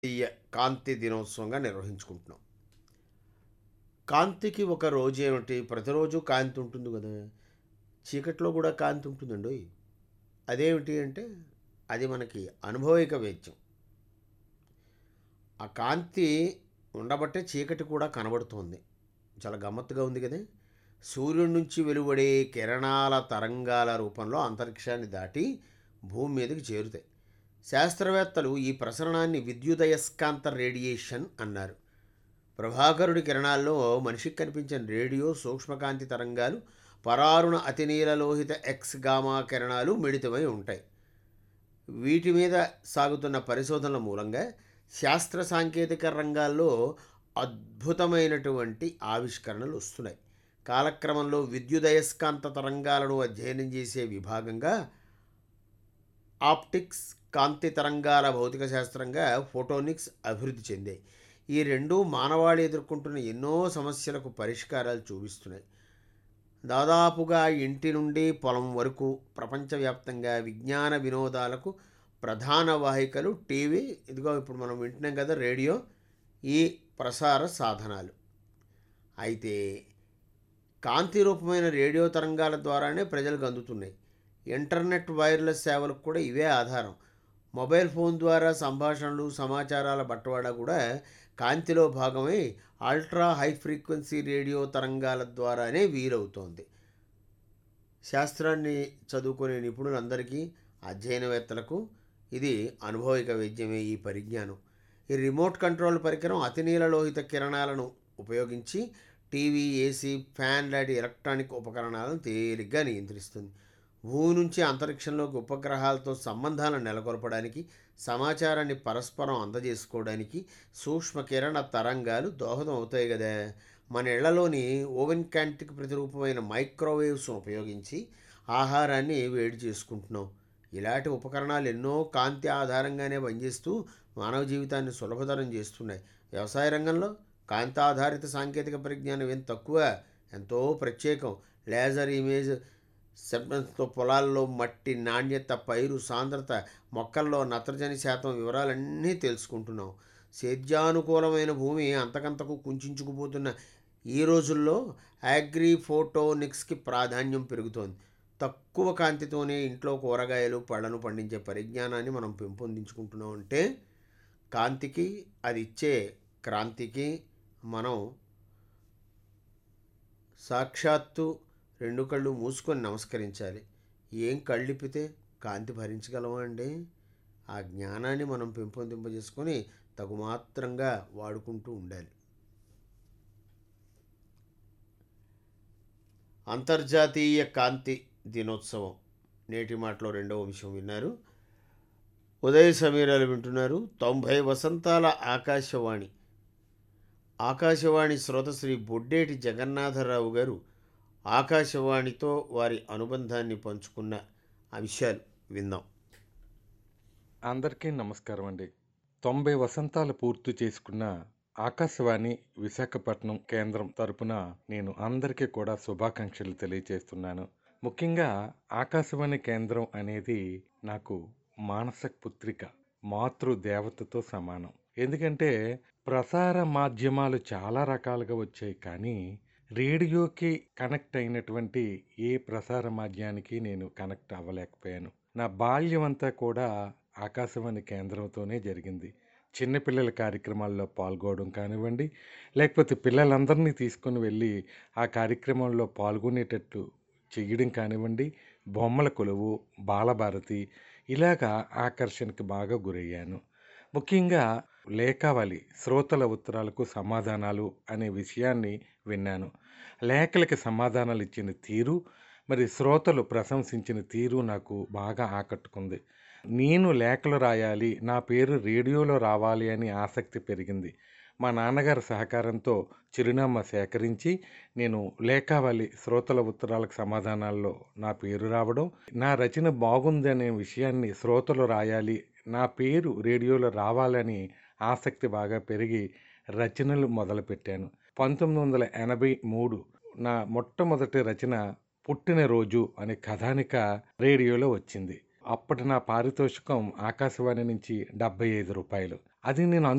జాతీయ కాంతి దినోత్సవంగా నిర్వహించుకుంటున్నాం కాంతికి ఒక రోజు ఏమిటి ప్రతిరోజు కాంతి ఉంటుంది కదా చీకట్లో కూడా కాంతి ఉంటుందండి అదేమిటి అంటే అది మనకి అనుభవిక వేద్యం ఆ కాంతి ఉండబట్టే చీకటి కూడా కనబడుతోంది చాలా గమ్మత్తుగా ఉంది కదా సూర్యుడి నుంచి వెలువడే కిరణాల తరంగాల రూపంలో అంతరిక్షాన్ని దాటి భూమి మీదకి చేరుతాయి శాస్త్రవేత్తలు ఈ ప్రసరణాన్ని విద్యుదయస్కాంత రేడియేషన్ అన్నారు ప్రభాకరుడి కిరణాల్లో మనిషికి కనిపించిన రేడియో సూక్ష్మకాంతి తరంగాలు పరారుణ అతినీలలోహిత ఎక్స్ గామా కిరణాలు మిళితమై ఉంటాయి వీటి మీద సాగుతున్న పరిశోధనల మూలంగా శాస్త్ర సాంకేతిక రంగాల్లో అద్భుతమైనటువంటి ఆవిష్కరణలు వస్తున్నాయి కాలక్రమంలో విద్యుదయస్కాంత తరంగాలను అధ్యయనం చేసే విభాగంగా ఆప్టిక్స్ కాంతి తరంగాల భౌతిక శాస్త్రంగా ఫోటోనిక్స్ అభివృద్ధి చెందాయి ఈ రెండు మానవాళి ఎదుర్కొంటున్న ఎన్నో సమస్యలకు పరిష్కారాలు చూపిస్తున్నాయి దాదాపుగా ఇంటి నుండి పొలం వరకు ప్రపంచవ్యాప్తంగా విజ్ఞాన వినోదాలకు ప్రధాన వాహికలు టీవీ ఇదిగో ఇప్పుడు మనం వింటున్నాం కదా రేడియో ఈ ప్రసార సాధనాలు అయితే కాంతి రూపమైన రేడియో తరంగాల ద్వారానే ప్రజలకు అందుతున్నాయి ఇంటర్నెట్ వైర్లెస్ సేవలకు కూడా ఇవే ఆధారం మొబైల్ ఫోన్ ద్వారా సంభాషణలు సమాచారాల బట్టవాడా కూడా కాంతిలో భాగమై అల్ట్రా హై ఫ్రీక్వెన్సీ రేడియో తరంగాల ద్వారానే వీలవుతోంది శాస్త్రాన్ని చదువుకునే నిపుణులందరికీ అధ్యయనవేత్తలకు ఇది అనుభవిక వైద్యమే ఈ పరిజ్ఞానం ఈ రిమోట్ కంట్రోల్ పరికరం అతినీలలోహిత కిరణాలను ఉపయోగించి టీవీ ఏసీ ఫ్యాన్ లాంటి ఎలక్ట్రానిక్ ఉపకరణాలను తేలిగ్గా నియంత్రిస్తుంది భూమి నుంచి అంతరిక్షంలోకి ఉపగ్రహాలతో సంబంధాలను నెలకొల్పడానికి సమాచారాన్ని పరస్పరం అందజేసుకోవడానికి సూక్ష్మ కిరణ తరంగాలు దోహదం అవుతాయి కదా మన ఇళ్లలోని ఓవెన్ క్యాంటిక్ ప్రతిరూపమైన మైక్రోవేవ్స్ ఉపయోగించి ఆహారాన్ని వేడి చేసుకుంటున్నాం ఇలాంటి ఉపకరణాలు ఎన్నో కాంతి ఆధారంగానే పనిచేస్తూ మానవ జీవితాన్ని సులభతరం చేస్తున్నాయి వ్యవసాయ రంగంలో కాంతి ఆధారిత సాంకేతిక పరిజ్ఞానం ఏం తక్కువ ఎంతో ప్రత్యేకం లేజర్ ఇమేజ్ సెప్టెన్స్తో పొలాల్లో మట్టి నాణ్యత పైరు సాంద్రత మొక్కల్లో నత్రజని శాతం వివరాలన్నీ తెలుసుకుంటున్నాం సేద్యానుకూలమైన భూమి అంతకంతకు కుంచుకుపోతున్న ఈ రోజుల్లో అగ్రి ఫోటోనిక్స్కి ప్రాధాన్యం పెరుగుతోంది తక్కువ కాంతితోనే ఇంట్లో కూరగాయలు పళ్ళను పండించే పరిజ్ఞానాన్ని మనం పెంపొందించుకుంటున్నాం అంటే కాంతికి అది ఇచ్చే క్రాంతికి మనం సాక్షాత్తు రెండు కళ్ళు మూసుకొని నమస్కరించాలి ఏం కళ్ళిప్పితే కాంతి భరించగలమా అండి ఆ జ్ఞానాన్ని మనం పెంపొందింపజేసుకొని తగుమాత్రంగా వాడుకుంటూ ఉండాలి అంతర్జాతీయ కాంతి దినోత్సవం నేటి మాటలో రెండవ విషయం విన్నారు ఉదయ సమీరాలు వింటున్నారు తొంభై వసంతాల ఆకాశవాణి ఆకాశవాణి శ్రోత శ్రీ బొడ్డేటి జగన్నాథరావు గారు ఆకాశవాణితో వారి అనుబంధాన్ని పంచుకున్న అంశాలు విందాం అందరికీ నమస్కారం అండి తొంభై వసంతాలు పూర్తి చేసుకున్న ఆకాశవాణి విశాఖపట్నం కేంద్రం తరపున నేను అందరికీ కూడా శుభాకాంక్షలు తెలియజేస్తున్నాను ముఖ్యంగా ఆకాశవాణి కేంద్రం అనేది నాకు మానస పుత్రిక మాతృ దేవతతో సమానం ఎందుకంటే ప్రసార మాధ్యమాలు చాలా రకాలుగా వచ్చాయి కానీ రేడియోకి కనెక్ట్ అయినటువంటి ఏ ప్రసార మాధ్యానికి నేను కనెక్ట్ అవ్వలేకపోయాను నా బాల్యం అంతా కూడా ఆకాశవాణి కేంద్రంతోనే జరిగింది చిన్నపిల్లల కార్యక్రమాల్లో పాల్గొనడం కానివ్వండి లేకపోతే పిల్లలందరినీ తీసుకొని వెళ్ళి ఆ కార్యక్రమంలో పాల్గొనేటట్టు చెయ్యడం కానివ్వండి బొమ్మల కొలువు బాలభారతి ఇలాగా ఆకర్షణకి బాగా గురయ్యాను ముఖ్యంగా లేఖావళి శ్రోతల ఉత్తరాలకు సమాధానాలు అనే విషయాన్ని విన్నాను లేఖలకి సమాధానాలు ఇచ్చిన తీరు మరి శ్రోతలు ప్రశంసించిన తీరు నాకు బాగా ఆకట్టుకుంది నేను లేఖలు రాయాలి నా పేరు రేడియోలో రావాలి అని ఆసక్తి పెరిగింది మా నాన్నగారి సహకారంతో చిరునామా సేకరించి నేను లేఖావళి శ్రోతల ఉత్తరాలకు సమాధానాల్లో నా పేరు రావడం నా రచన బాగుందనే విషయాన్ని శ్రోతలు రాయాలి నా పేరు రేడియోలో రావాలని ఆసక్తి బాగా పెరిగి రచనలు మొదలుపెట్టాను పంతొమ్మిది వందల ఎనభై మూడు నా మొట్టమొదటి రచన పుట్టినరోజు అనే కథానిక రేడియోలో వచ్చింది అప్పటి నా పారితోషికం ఆకాశవాణి నుంచి డెబ్బై ఐదు రూపాయలు అది నేను